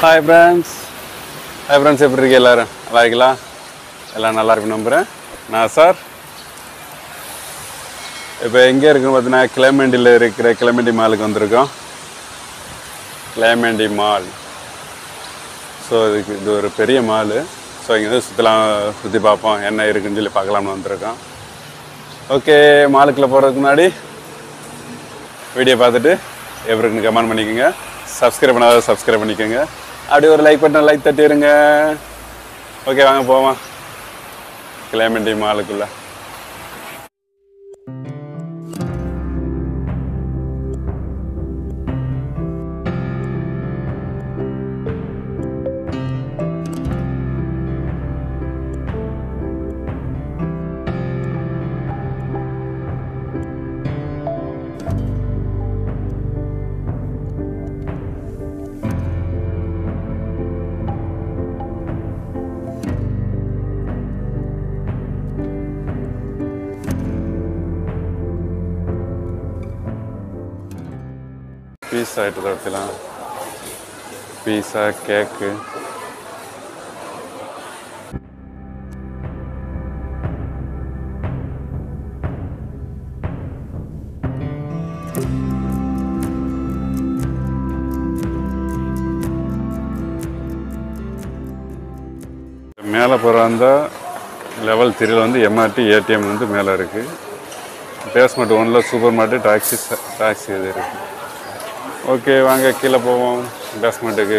hi friends hi friends எப்படி இருக்கீங்க எல்லாரும் நல்லா இருக்கீங்களா எல்லாம் நல்லா இருக்கு நம்புகிறேன் நான் சார் இப்போ எங்கே இருக்குன்னு பார்த்தீங்கன்னா கிளமெண்டியில் இருக்கிற கிளமெண்டி மாலுக்கு வந்திருக்கோம் கிளமெண்டி மால் ஸோ இதுக்கு இது ஒரு பெரிய மாலு ஸோ இங்கே வந்து சுற்றலாம் சுற்றி பார்ப்போம் என்ன இருக்குன்னு சொல்லி பார்க்கலாம்னு வந்திருக்கோம் ஓகே மாலுக்குள்ளே போகிறதுக்கு முன்னாடி வீடியோ பார்த்துட்டு எப்படி இருக்குன்னு கமெண்ட் பண்ணிக்கோங்க சப்ஸ்கிரைப் பண்ணாத சப்ஸ்கிரைப் பண்ணிக்கோங்க அப்படியே ஒரு லைக் பட்டன் லைக் தட்டிடுங்க ஓகே வாங்க போவோம் கிளைமேட்டி மாலுக்குள்ள பீஸா ஐட்டத்தை எடுத்துலாம் பீஸா கேக்கு மேலே போகிறாந்தா லெவல் த்ரீல வந்து எம்ஆர்டி ஏடிஎம் வந்து மேலே இருக்குது பேஸ்மெண்ட் ஒன்றில் சூப்பர் மார்க்கெட் டாக்ஸி டாக்ஸி இது இருக்குது ஓகே வாங்க கீழே போவோம் பேஸ்மெண்ட்டுக்கு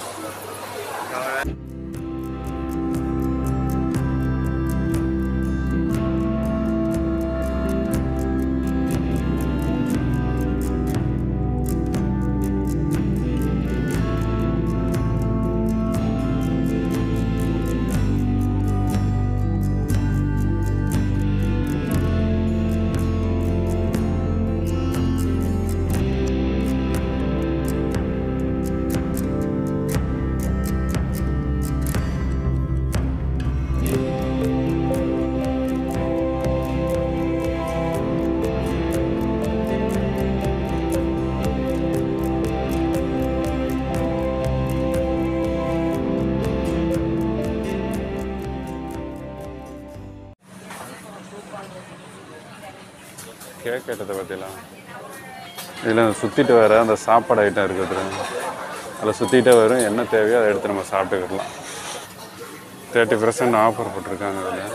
கேக் ஐட்டத்தை பற்றிலாம் இதில் சுற்றிட்டு வர அந்த சாப்பாடு ஐட்டம் இருக்குது அதில் சுற்றிட்டே வரும் என்ன தேவையோ அதை எடுத்து நம்ம சாப்பிட்டுக்கலாம் தேர்ட்டி பர்சன்ட் ஆஃபர் போட்டிருக்காங்க அதில்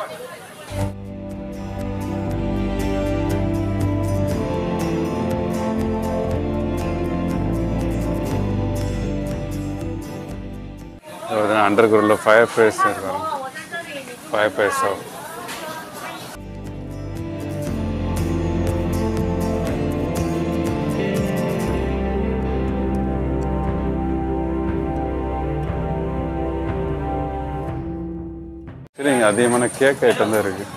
அண்டர் கிரவுண்டில் ஃபயர் ப்ரைஸ் இருக்காங்க ஃபயர் ப்ரைஸ் ஆஃப் சரிங்க அதிகமான கேக் ஐட்டம் தான் இருக்கு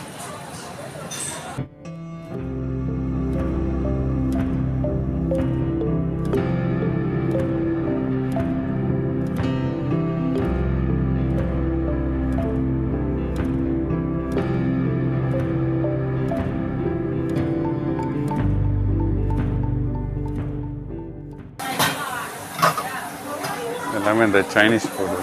எல்லாமே இந்த சைனீஸ் ஃபுட்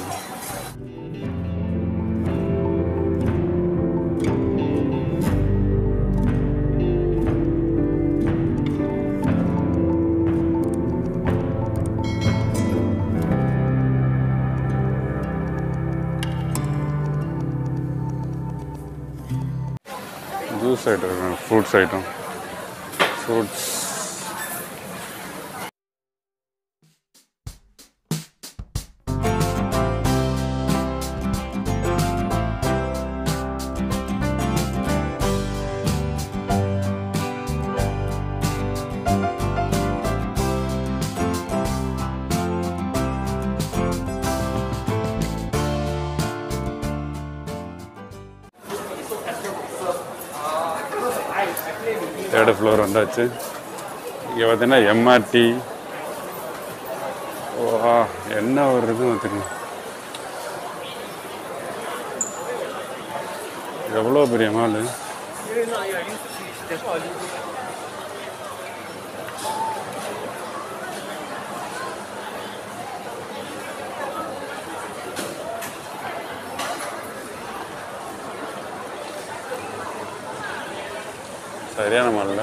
ஜூஸ் ஐட்டம் இருக்கு fruits item fruits third floor வந்தாச்சு இங்கே பார்த்தீங்கன்னா எம்ஆர்டி ஓ என்ன ஒரு இது பார்த்துருங்க எவ்வளோ பெரிய மால் சரியான மாடல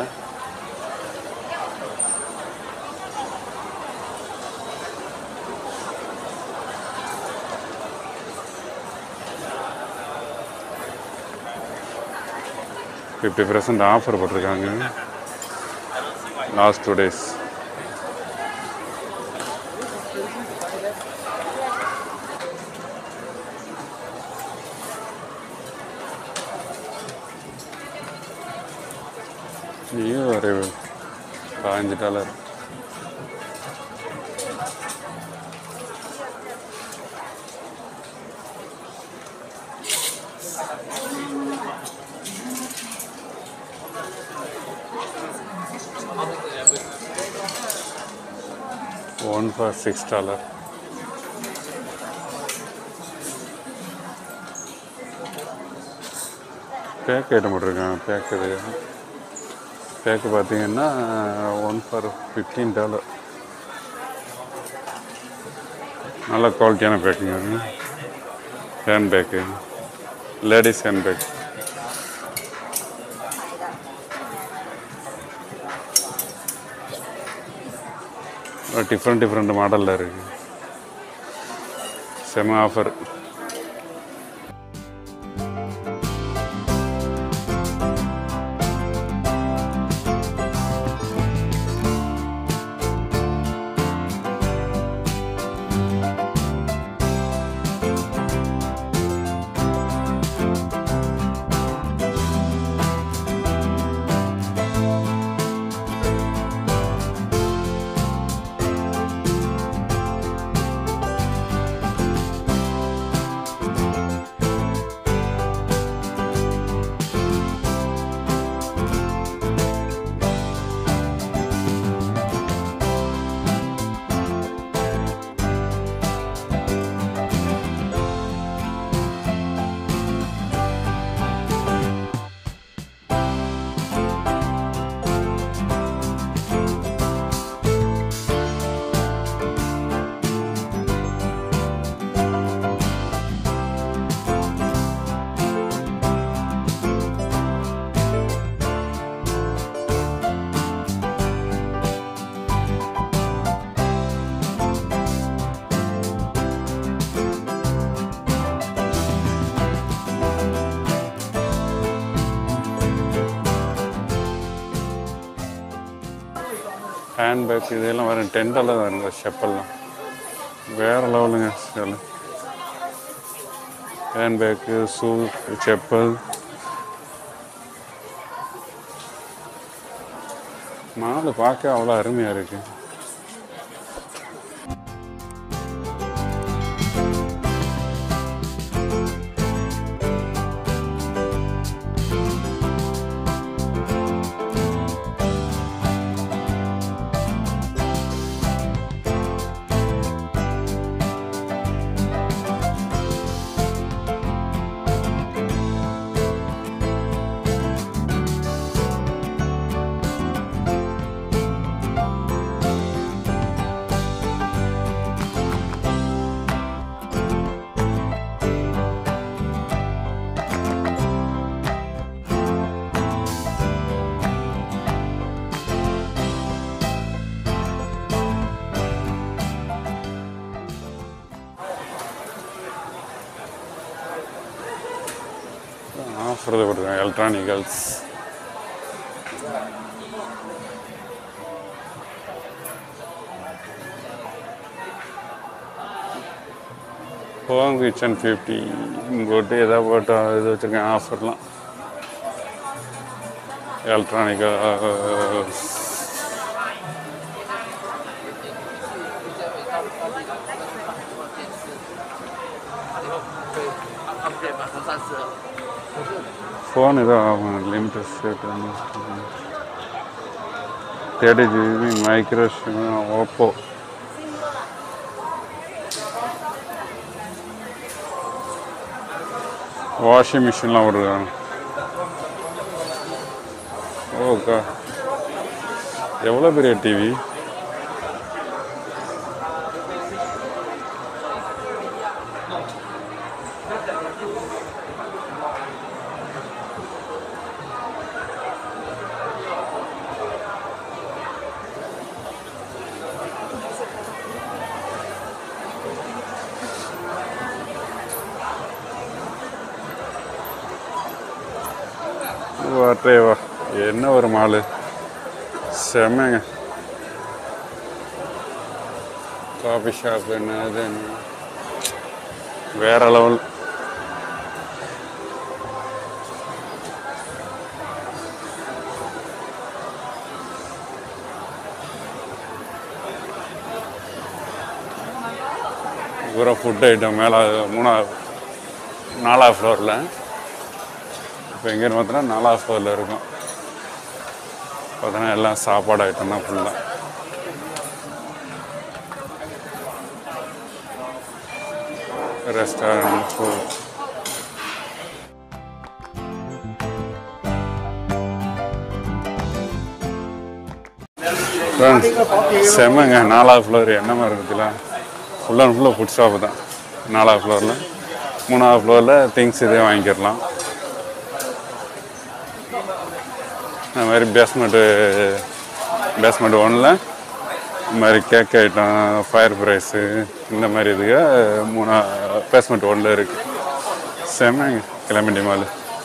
ஃபிஃப்டி பர்சன்ட் ஆஃபர் போட்டிருக்காங்க லாஸ்ட் டூ டேஸ் நீயும் ஒரு பதினஞ்சு dollar one for six dollar bag item போட்டிருக்காங்க பேக் இது பேக்கு பார்த்தீங்கன்னா ஒன் ஃபார் ஃபிஃப்டீன் டாலர் நல்ல குவாலிட்டியான பேக்குங்க அது hand bag ladies hand bag different different மாடலில் இருக்குது செம ஆஃபர் ஹேண்ட் பேக் இதெல்லாம் வரும் டென் டாலர் வருங்க செப்பல்லாம் வேறு லெவலுங்க செல் ஹேண்ட் பேக்கு ஷூ செப்பல் மாலை பார்க்க அவ்வளோ அருமையாக இருக்குது ஆஃபர் போட்டிருக்காங்க எலக்ட்ரானிக்கல்ஸ் ஹோம் கிச்சன் ஃபிஃப்டி போட்டு எதாவது போட்டு இது வச்சுருக்கேன் ஆஃபர்லாம் எலக்ட்ரானிக்கல்ஸ் ஃபோன் ஏதோ ஆகும் limited set thirty GB micro Oppo washing மிஷின்லாம் விடுறாங்க ஓக்கா எவ்வளோ பெரிய டிவி பட்டேவா என்ன ஒரு மாலு செம்மங்க காஃபி ஷாப் என்ன அது என்ன வேற லெவல் பூரா ஃபுட் ஐட்டம் மேலே மூணாவது நாலாவது ஃப்ளோரில் இப்போ எங்கேன்னு பார்த்தோன்னா நாலாவது ஃப்ளோரில் இருக்கும் பார்த்தோன்னா எல்லாம் சாப்பாடு ஐட்டம் தான் ஃபுல்லாக ரெஸ்டாரண்ட் ஃபுட் செம்மங்க நாலாவது ஃப்ளோர் என்னமா இருக்குதுல ஃபுல் அண்ட் ஃபுல்லாக ஃபுட் ஷாப்பு தான் நாலாவது ஃப்ளோரில் மூணாவது ஃப்ளோரில் திங்ஸ் இதே வாங்கிக்கிடலாம் இந்த மாதிரி பேஸ்மெண்ட்டு பேஸ்மெண்ட் ஒன்றில் இந்த மாதிரி கேக் ஐட்டம் ஃபயர் ப்ரைஸு இந்த மாதிரி இதுக்கு மூணா பேஸ்மெண்ட் ஒன்றில் இருக்குது செம்மங்க கிளம்பிண்டி மால்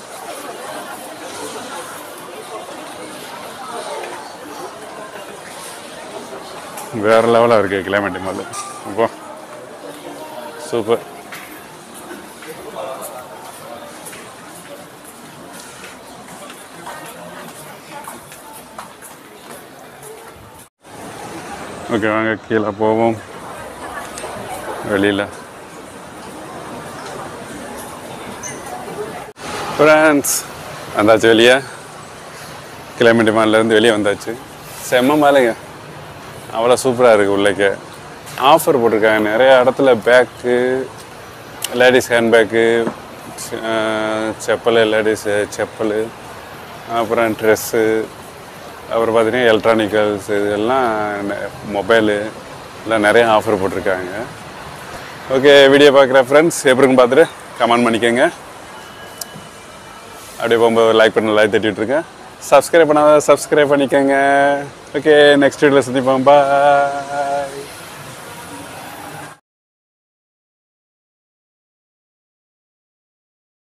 வேறு லெவலாக இருக்குது கிளைமேட் மால் அப்போ சூப்பர் ஓகே வாங்க கீழே போவோம் வெளியில் ஃப்ரெண்ட்ஸ் வந்தாச்சு வெளியே கிளைமேட் மால்லேருந்து வெளியே வந்தாச்சு செம்ம மாலைங்க அவ்வளோ சூப்பராக இருக்குது உள்ளேக்கு ஆஃபர் போட்டிருக்காங்க நிறைய இடத்துல bag ladies handbag chappal ladies chappal அப்புறம் ட்ரெஸ்ஸு அப்புறம் பார்த்தீங்கன்னா எலக்ட்ரானிக்கல்ஸ் இதெல்லாம் மொபைலு எல்லாம் நிறைய ஆஃபர் போட்டிருக்காங்க ஓகே வீடியோ பார்க்குற ஃப்ரெண்ட்ஸ் எப்படி இருக்குன்னு பார்த்துட்டு கமெண்ட் பண்ணிக்கோங்க அப்படியே போகும்போது லைக் பண்ண லைக் தட்டி விட்ருக்கேன் சப்ஸ்கிரைப் பண்ணாத சப்ஸ்கிரைப் பண்ணிக்கோங்க ஓகே நெக்ஸ்ட் வீடியோவில் சந்திப்போம் பாய்